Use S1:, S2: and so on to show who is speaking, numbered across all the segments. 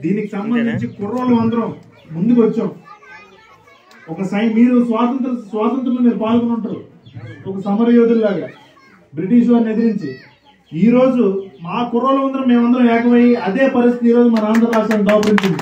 S1: దీనికి సంబంధించి కుర్రోళ్ళు అందరం ముందుకు వచ్చాం ఒక సై మీరు స్వాతంత్ర స్వాతంత్రంలో మీరు పాల్గొని ఉంటారు ఒక సమర యోధుల్లాగా బ్రిటిష్ వారిని ఎదిరించి ఈ రోజు మా కుర్రోళ్ళ అందరం మేమందరం ఏకమై అదే పరిస్థితి ఈ రోజు మన ఆంధ్ర రాష్ట్రాన్ని దాపురించింది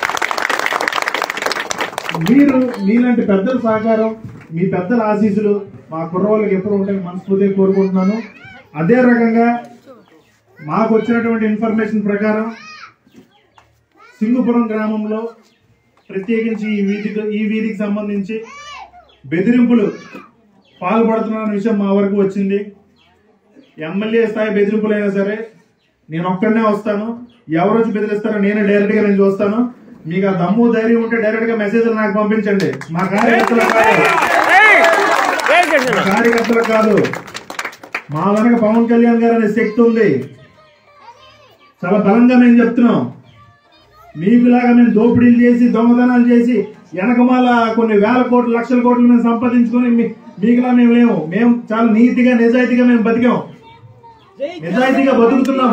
S1: మీరు మీలాంటి పెద్దల సహకారం మీ పెద్దల ఆశీస్సులు మా కుర్రవాళ్ళకి ఎప్పుడు ఉంటాయని మనస్ఫూర్తిగా కోరుకుంటున్నాను అదే రకంగా మాకు వచ్చినటువంటి ఇన్ఫర్మేషన్ ప్రకారం సింగుపురం గ్రామంలో ప్రత్యేకించి ఈ వీధికి ఈ వీధికి సంబంధించి బెదిరింపులు పాల్పడుతున్న విషయం మా వరకు వచ్చింది ఎమ్మెల్యే స్థాయి బెదిరింపులైనా సరే నేను ఒక్కడనే వస్తాను ఎవరు వచ్చి బెదిరిస్తారో నేనే డైరెక్ట్ గా నేను చూస్తాను మీకు ఆ దమ్ము ధైర్యం ఉంటే డైరెక్ట్ గా మెసేజ్ నాకు పంపించండి మా కార్యకర్తలకు కాదు మా కార్యకర్తలకు కాదు మా వెనక పవన్ కళ్యాణ్ గారు అనే శక్తి ఉంది చాలా బలంగా మేము చెప్తున్నాం మీకులాగా మేము దోపిడీలు చేసి దొంగతనాలు చేసి వెనకమాల కొన్ని వేల కోట్లు లక్షల కోట్లు మేము సంపాదించుకొని మీ- మీకులా మేము లేము మేము చాలా నీతిగా నిజాయితీగా మేము బతికాం నిజాయితీగా బతుకుతున్నాం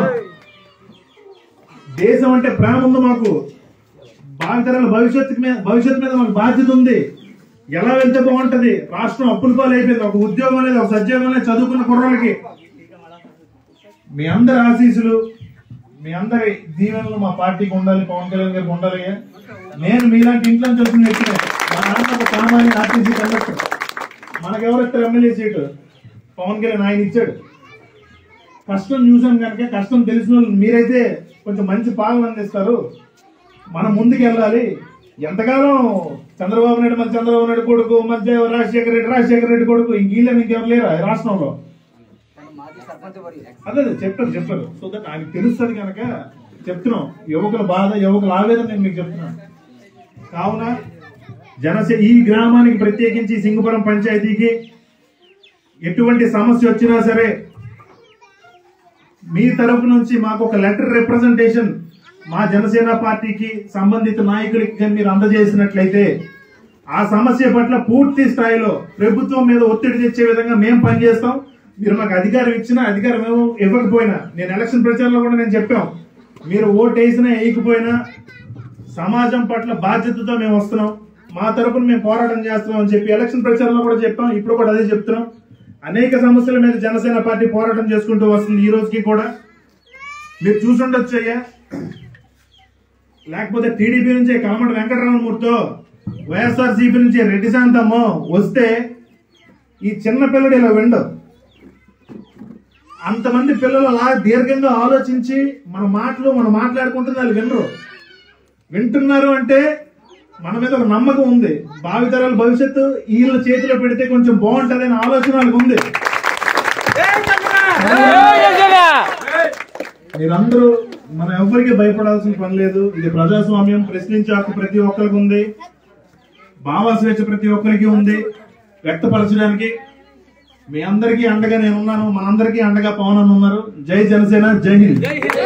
S1: దేశం అంటే ప్రేమ ఉంది మాకు భావితరాల భవిష్యత్తు మీద భవిష్యత్తు మీద మాకు బాధ్యత ఉంది ఎలా వెళ్తే బాగుంటది రాష్ట్రం అప్పుల పాలు అయిపోయింది ఒక ఉద్యోగం అనేది ఒక సద్యోగం అనేది చదువుకున్న కుర్రోళ్ళకి మీ అందరి ఆశీస్సులు మీ అందరి దీవెనలు మా పార్టీకి ఉండాలి పవన్ కళ్యాణ్ గారికి ఉండాలి నేను మీలాంటి ఇంట్లో నుంచి వచ్చిన వ్యక్తినే మా నాన్న ఒక సామాన్య ఆర్టీసీ కండక్టర్ మనకెవరు ఇస్తారు ఎమ్మెల్యే సీటు పవన్ కళ్యాణ్ ఆయన ఇచ్చాడు కష్టం చూసాం కనుక కష్టం తెలిసిన వాళ్ళు మీరైతే కొంచెం మంచి పాలన అందిస్తారు మనం ముందుకు వెళ్ళాలి ఎంతకాలం చంద్రబాబు నాయుడు మన చంద్రబాబు నాయుడు కొడుకు మధ్య రాజశేఖర రెడ్డి రాజశేఖర రెడ్డి కొడుకు ఇంక వీళ్ళని ఇంకెవరు లేరా ఈ రాష్ట్రంలో అదే అదే చెప్పారు చెప్పారు సో దట్ ఆయనకు తెలుస్తుంది కనుక చెప్తున్నాం యువకుల బాధ యువకుల ఆవేదన నేను మీకు చెప్తున్నాను కావున జనసే ఈ గ్రామానికి ప్రత్యేకించి సింగపురం పంచాయతీకి ఎటువంటి సమస్య వచ్చినా సరే మీ తరపు నుంచి మాకు ఒక లెటర్ రిప్రజెంటేషన్ మా జనసేన పార్టీకి సంబంధిత నాయకులకి కానీ మీరు అందజేసినట్లయితే ఆ సమస్య పట్ల పూర్తి స్థాయిలో ప్రభుత్వం మీద ఒత్తిడి తెచ్చే విధంగా మేము పనిచేస్తాం మీరు మాకు అధికారం ఇచ్చినా అధికారం ఏమో ఇవ్వకపోయినా నేను ఎలక్షన్ ప్రచారంలో కూడా నేను చెప్పాం మీరు ఓటు వేసినా వేయకపోయినా సమాజం పట్ల బాధ్యతతో మేము వస్తున్నాం మా తరపున మేము పోరాటం చేస్తున్నాం అని చెప్పి ఎలక్షన్ ప్రచారంలో కూడా చెప్పాం ఇప్పుడు కూడా అదే చెప్తున్నాం అనేక సమస్యల మీద జనసేన పార్టీ పోరాటం చేసుకుంటూ వస్తుంది ఈ రోజుకి కూడా మీరు చూసుండొచ్చు అయ్యా లేకపోతే టీడీపీ నుంచి కలమటి వెంకటరామమూర్తితో వైఎస్ఆర్ సిపి నుంచి రెడ్డి శాంతమ్మో వస్తే ఈ చిన్న పిల్లడు ఇలా విండు అంతమంది పిల్లలు అలా దీర్ఘంగా ఆలోచించి మన మాటలు మనం మాట్లాడుకుంటుంది వాళ్ళు వినరు వింటున్నారు అంటే మన మీద ఒక నమ్మకం ఉంది భావితరాల భవిష్యత్తు వీళ్ళ చేతిలో పెడితే కొంచెం బాగుంటది అనే ఆలోచన వాళ్ళకి ఉంది మీరందరూ మనం ఎవరికి భయపడాల్సిన పని లేదు ఇది ప్రజాస్వామ్యం ప్రశ్నించే హక్కు ప్రతి ఒక్కరికి ఉంది భావ స్వేచ్ఛ ప్రతి ఒక్కరికి ఉంది వ్యక్తపరచడానికి మీ అందరికీ అండగా నేను ఉన్నాను మనందరికీ అండగా పవన్ అన్న ఉన్నారు జై జనసేన జై హింద్